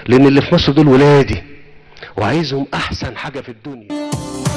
لان اللي في مصر دول ولادي وعايزهم احسن حاجه في الدنيا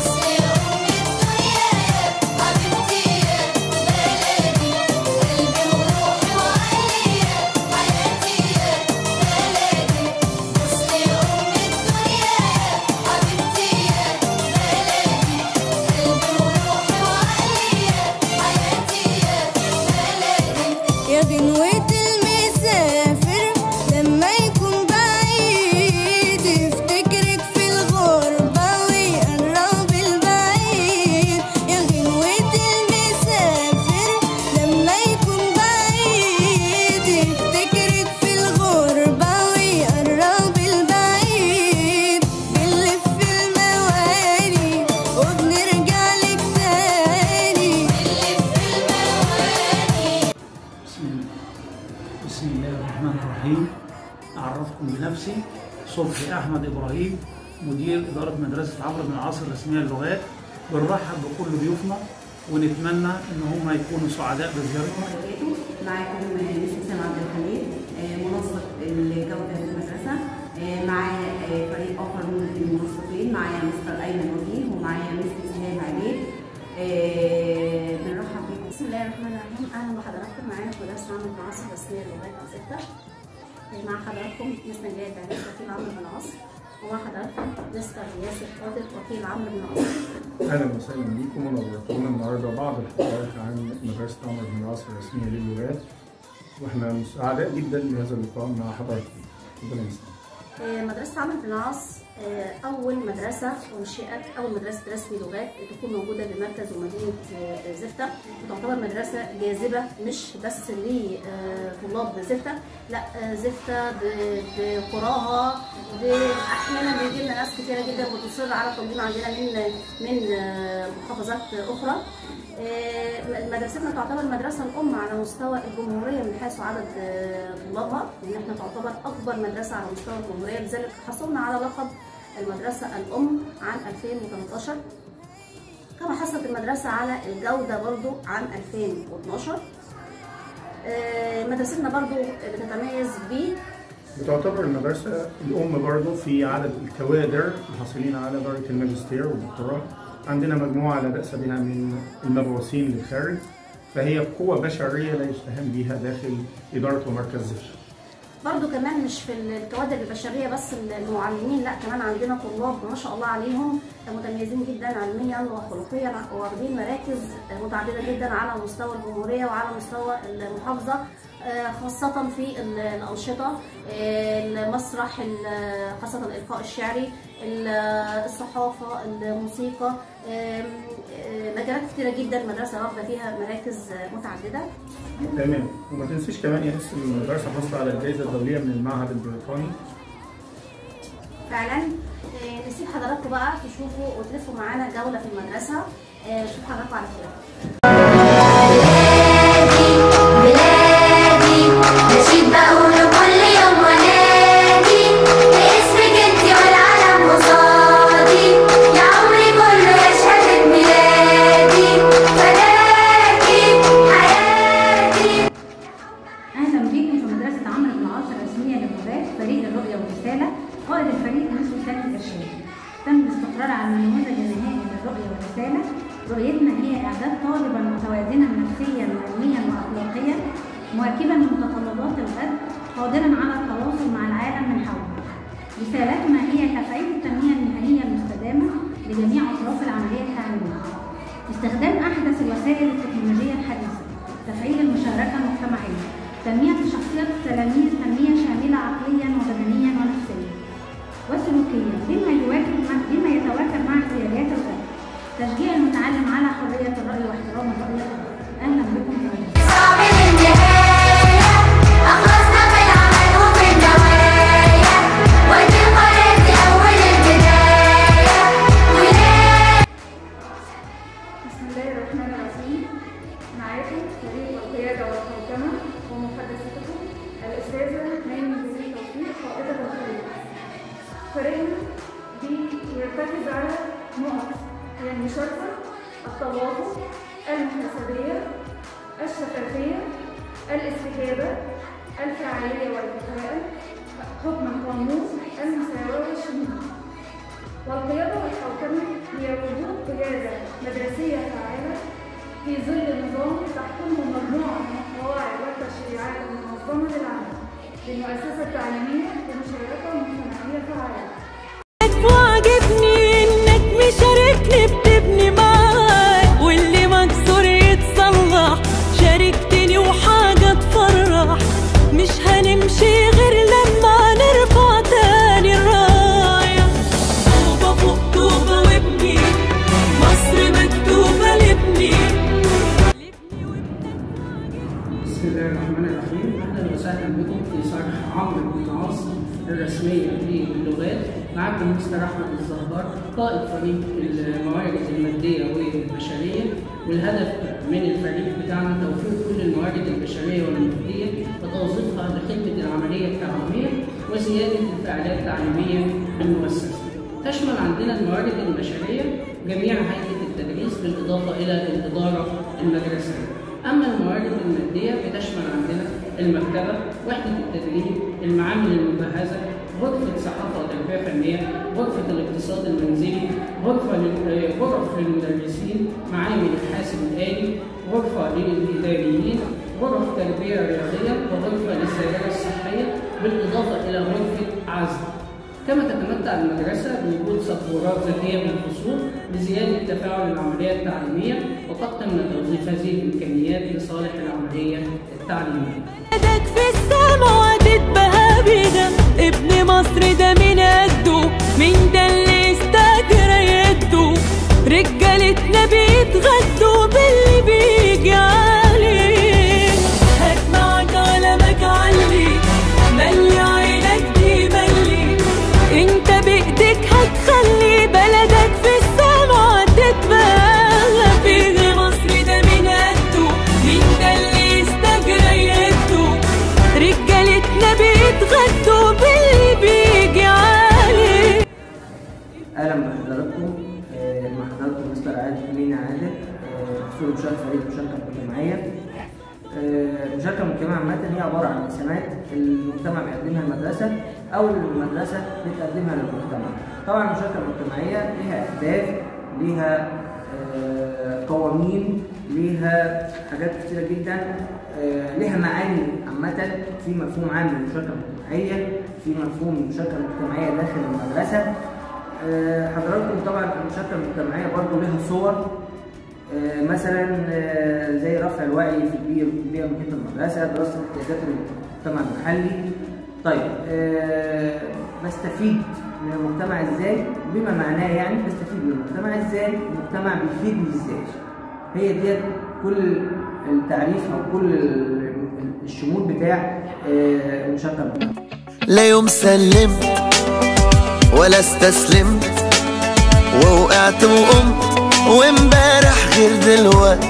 يا غنوة المسافر لما يكون بعيد يفتكرك في الغربة ويقرب البعيد يا غنوة المسافر لما يكون بعيد يفتكرك في الغربة ويقرب البعيد بنلف المواني وبنرجع لك تاني بسم الله بسم الله الرحمن الرحيم أعرفكم بنفسي صبحي أحمد إبراهيم مدير إدارة مدرسة عمرو بن العاص الرسمية للغات بنرحب بكل ضيوفنا ونتمنى إن هم يكونوا سعداء بزيارتنا وبركاته معاكم مس حسام عبد الحميد آه، منسق الجودة في المدرسة آه، معايا آه، فريق آخر من المنسقين معايا مستر أيمن وجيه ومعايا مستر إسلام عبيد آه، بنرحب بكم بسم الله الرحمن الرحيم اهلا بحضراتكم معانا في مدرسه عمرو بن العاص الرسميه للغايه السته مع حضراتكم مستر نجاة بعيد وكيل عمرو بن العاص ومع حضراتكم مستر ياسر قادر وكيل عمرو بن العاص اهلا وسهلا بيكم ونورتونا النهارده بعض الحكايات عن مدرسه عمرو بن العاص الرسميه للغات واحنا سعداء جدا بهذا اللقاء مع حضراتكم ربنا يسلمك آه، مدرسة عمرو بن العاص آه، أول مدرسة أنشئت أول مدرسة رسمي لغات تكون موجودة بمركز ومدينة آه، زفتة وتعتبر مدرسة جاذبة مش بس لطلاب زفتة لا آه، زفتة ب- بقراها ب- أحيانا بيجي لنا ناس كتيرة جدا بتصر على التنظيم عندنا من من آه، محافظات أخرى آه، مدرستنا تعتبر المدرسة الأم على مستوى الجمهورية من حيث عدد آه، طلابها لأن احنا تعتبر أكبر مدرسة على مستوى الجمهورية لذلك حصلنا على لقب المدرسة الأم عام 2013 كما حصلت المدرسة على الجودة برضو عام 2012 آه، مدرستنا برضو بتتميز ب بتعتبر المدرسه الام برضه في عدد الكوادر الحاصلين على درجه الماجستير والدكتوراه عندنا مجموعه لا باس بها من المبعوثين للخارج فهي قوه بشريه لا يستهان بها داخل اداره ومركز زفت برضو كمان مش في الكوادر البشريه بس المعلمين لا كمان عندنا طلاب ما شاء الله عليهم متميزين جدا علميا وخلقيا واخدين مراكز متعدده جدا على مستوى الجمهوريه وعلى مستوى المحافظه آه، خاصة في ال- الأنشطة آه، المسرح ال- خاصة الإلقاء الشعري ال- الصحافة الموسيقى آم، آه، مجالات كتيرة جدا المدرسة واخدة فيها مراكز آه، متعددة تمام وما تنسيش كمان يا ناس إن المدرسه حصلت على الجائزه الدوليه من المعهد البريطاني فعلا آه، نسيب حضراتكم بقى تشوفوا وتلفوا معانا جولة في المدرسة آه، شوف حضراتكم على خير بلادي نشيد بقوله كل يوم ونادي باسمك انت والعالم قصادي يا عمري كله يشهد ميلادي فداكي حياتي اهلا بيكم في مدرسه عمرو بن العاص الرسميه للغات فريق الرؤيه والرساله قائد الفريق مصر سامي الارشاد تم الاستقرار على النموذج النهائي للرؤيه والرساله رؤيتنا هي اعداد طالبا متوازنا نفسيا وعلميا واخلاقيا مواكبا لمتطلبات الغد قادرا على التواصل مع العالم من حوله رسالتنا هي تفعيل التنميه المهنيه المستدامه لجميع اطراف العمليه التعليميه استخدام احدث الوسائل التكنولوجيه الحديثه تفعيل المشاركه المجتمعيه تنميه شخصيه التلاميذ تنميه شامله عقليا وبدنيا ونفسيا وسلوكيا بما يواكب مع بما يتواكب مع احتياجات الغد تشجيع المتعلم على حريه الراي واحترام الراي الاخر اهلا بكم في مدرسة. صعب النهاية أخلصنا في العمل وفي النوايا ودي قرارتي أول البداية ولاد بسم الله الرحمن الرحيم معاكم فريق القيادة والحوكمة ومحدثتكم الأستاذة نايم بن توفيق قائدة الفريق. فريقنا بيرتكز على نقط هي المشاركة، التواصل، المحاسبية، الشفافية، الاستجابة، الفعالية والكفاءة، حكم قانون المساواة والشمول والقيادة والحوكمة هي وجود قيادة مدرسية فاعلة في ظل نظام تحكمه مجموعة من القواعد والتشريعات المنظمة للعمل للمؤسسة التعليمية بمشاركة مجتمعية فعالة وعجبني انك مشاركني بتبني معاك واللي مكسور يتصلح شاركتني وحاجة تفرح مش هنمشي غير لما نرفع تاني الراية طوبة فوق طوبة وابني مصر مكتوبة لابني بسم الله الرحمن الرحيم اهلا وسهلا بكم في شرح عمرو بن العاص الرسميه للغات معكم مستر احمد الزهار قائد فريق الموارد الماديه والبشريه والهدف من الفريق بتاعنا توفير كل الموارد البشريه والماديه وتوظيفها لخدمه العمليه التعليميه وزياده الفعاليات التعليميه بالمؤسسه. تشمل عندنا الموارد البشريه جميع هيئه التدريس بالاضافه الى الاداره المدرسيه. أما الموارد المادية بتشمل عندنا المكتبة، وحدة التدريب، المعامل المجهزة، غرفة صحافة وتربية فنية، غرفة الاقتصاد المنزلي، غرفة لل- غرف للمدرسين، معامل الحاسب الآلي، غرفة للإداريين، غرف تربية رياضية، وغرفة للسيارة الصحية، بالإضافة إلى غرفة عزل. كما تتمتع المدرسة بوجود سبورات ذكية بالفصول لزيادة تفاعل العملية التعليمية وقد تم توظيف هذه الإمكانيات لصالح العملية التعليمية. ايدك في السماوات اتبهى بينا ابن مصر ده من قده مين ده اللي استاجر يده رجالتنا بيتغدوا باللي بيجي عليه هات معاك علمك علي ملي عينك دي ملي انت بايدك هتخلي بلدك في السما تتباهى فيها مصر ده من قده مين ده اللي يستجرى يده رجالتنا بيتغدوا باللي بيجي عليه اهلا بحضراتكم آه، مع حضراتكم مستر عادل مينا عادل آه، مسؤول مشاركة فريق المشاركة المجتمعية آه، المشاركة المجتمعية عامة هي عبارة عن خدمات المجتمع بيقدمها المدرسة أو المدرسة بتقدمها للمجتمع. طبعا المشاركة المجتمعية ليها أهداف ليها آه، قوانين ليها حاجات كتيرة جدا آه، ليها معاني عامة في مفهوم عام للمشاركة المجتمعية في مفهوم المشاركة المجتمعية داخل المدرسة آه، حضراتكم طبعا المشاركة المجتمعية برضو لها صور آه، مثلا آه، زي رفع الوعي في البيئة البيئة المحيطة المدرسة دراسة احتياجات المجتمع المحلي طيب آه، بستفيد من المجتمع ازاي بما معناه يعني بستفيد من المجتمع ازاي المجتمع بيفيدني ازاي هي ديت كل التعريف او كل ال- الشمول بتاع آه، المشاركة المجتمعية لا يوم سلمت ولا استسلمت ووقعت وقمت وامبارح غير دلوقت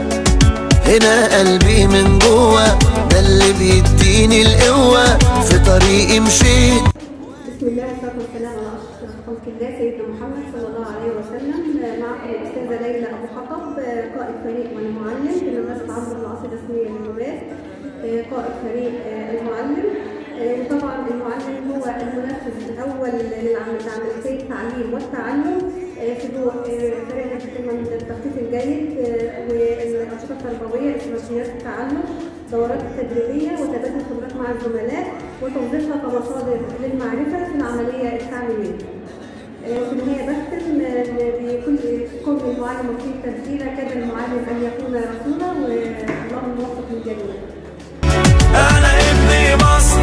هنا قلبي من جوه ده اللي بيديني القوة في طريقي مشيت بسم الله والصلاة والسلام على أشرف خلق الله سيدنا محمد صلى الله عليه وسلم معكم الأستاذة ليلى أبو حطب قائد فريق والمعلم في مدرسة عمرو بن العاص الرسمية للغات قائد فريق المعلم وطبعا المعلم هو المنفذ الأول لعملية التعليم والتعلم في ضوء فريق من التخطيط الجيد والأنشطة التربوية استراتيجيات التعلم دورات تدريبية وتبادل خبرات مع الزملاء وتوظيفها كمصادر للمعرفة في العملية التعليمية. في النهاية بختم بكل قول المعلم وفيه تمثيلا كاد المعلم أن يكون رسولا والله موفق للجميع. انا ابن مصر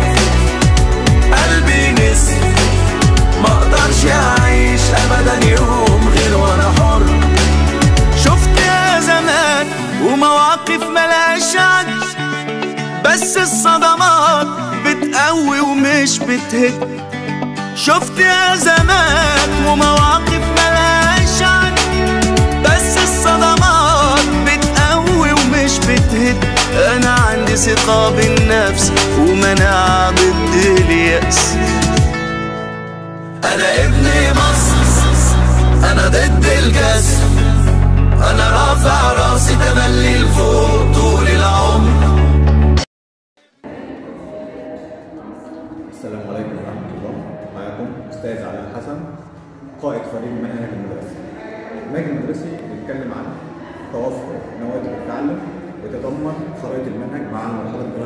قلبي نسي ما اقدرش اعيش ابدا يوم غير وانا حر شفت يا زمان ومواقف ملهاش عد بس الصدمات بتقوي ومش بتهد شفت يا زمان ومواقف ملهاش عد بس الصدمات بتقوي ومش بتهد انا عندي ثقة بالنفس ومناعة ضد اليأس انا ابن مصر انا ضد الكسر انا رافع راسي تملي لفوق طول العمر السلام عليكم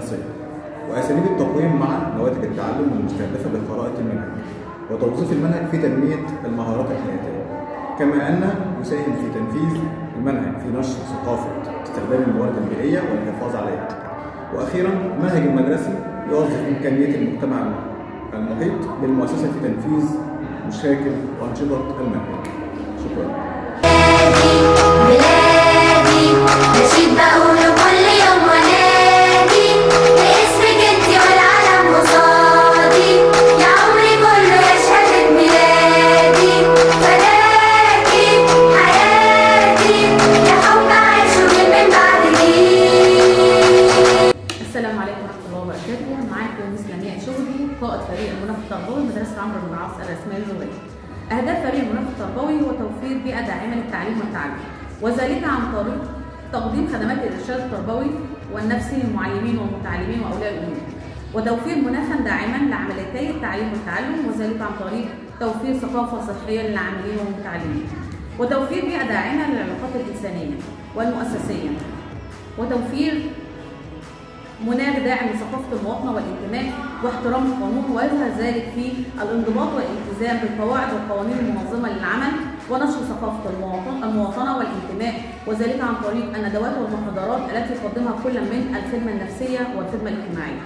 النفسية وأساليب التقويم مع نواتج التعلم المستهدفة بالخرائط المنهجية وتوظيف المنهج في تنمية المهارات الحياتية كما أنه يساهم في تنفيذ المنهج في نشر ثقافة استخدام الموارد البيئية والحفاظ عليها وأخيرا المنهج المدرسي يوظف إمكانيات المجتمع المحيط بالمؤسسة في تنفيذ مشاكل وأنشطة المنهج شكرا بلادي نشيد بقوله كل يوم ونادي باسمك انتي والعالم قصادي يا عمري كله يشهد ميلادي فداكي حياتي يا حب عايش ومين من بعدك السلام عليكم ورحمه الله وبركاته معاكم مس لمياء شغلي قائد فريق المناخ التربوي مدرسه عمرو بن العاص الرسميه اللغويه اهداف فريق المناخ التربوي هو توفير بيئه داعمه للتعليم والتعلم وذلك عن طريق تقديم خدمات الارشاد التربوي والنفسي للمعلمين والمتعلمين واولياء الامور وتوفير مناخا داعما لعمليتي التعليم والتعلم وذلك عن طريق توفير ثقافه صحيه للعاملين والمتعلمين وتوفير بيئه داعمه للعلاقات الانسانيه والمؤسسيه وتوفير مناخ داعم لثقافة المواطنة والانتماء واحترام القانون ويظهر ذلك في الانضباط والالتزام بالقواعد والقوانين المنظمة للعمل ونشر ثقافة المواطن- المواطنة والانتماء وذلك عن طريق الندوات والمحاضرات التي يقدمها كل من الخدمة النفسية والخدمة الاجتماعية.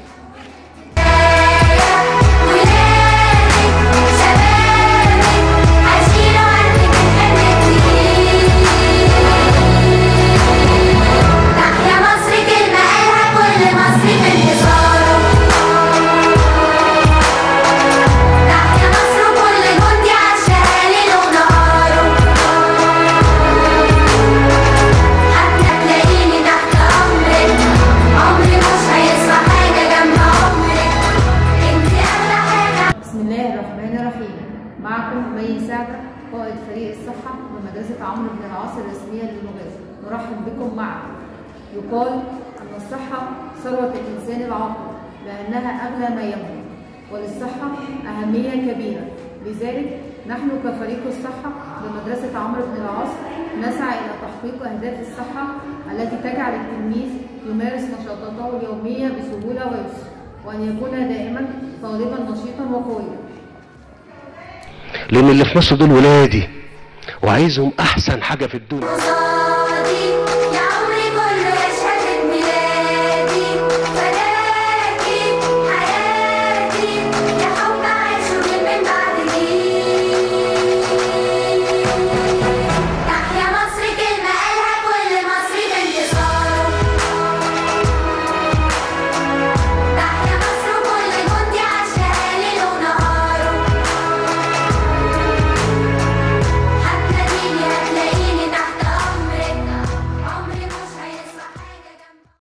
عايشين وعندك الحلم تحيا مصر كلمة قالها كل مصري في انتصاره تحيا مصر كل جندي عاشها ليل ونهاره حتى تلاقيني تحت أمرك عمري مش هيسوى حاجة جنب عمرك انتي أغلى حاجة بسم الله الرحمن الرحيم معكم مي سعدة قائد فريق الصحة بمدرسة عمرو بن العاص الرسمية للغات نرحب بكم معنا يقال أن الصحة ثروة الإنسان العاقل لأنها أغلى ما يملك وللصحة أهمية كبيرة لذلك نحن كفريق الصحة بمدرسة عمرو بن العاص نسعى إلى تحقيق أهداف الصحة التي تجعل التلميذ يمارس نشاطاته اليومية بسهولة ويسر وأن يكون دائما طالبا نشيطا وقويا لان اللي في مصر دول ولادي وعايزهم احسن حاجه في الدنيا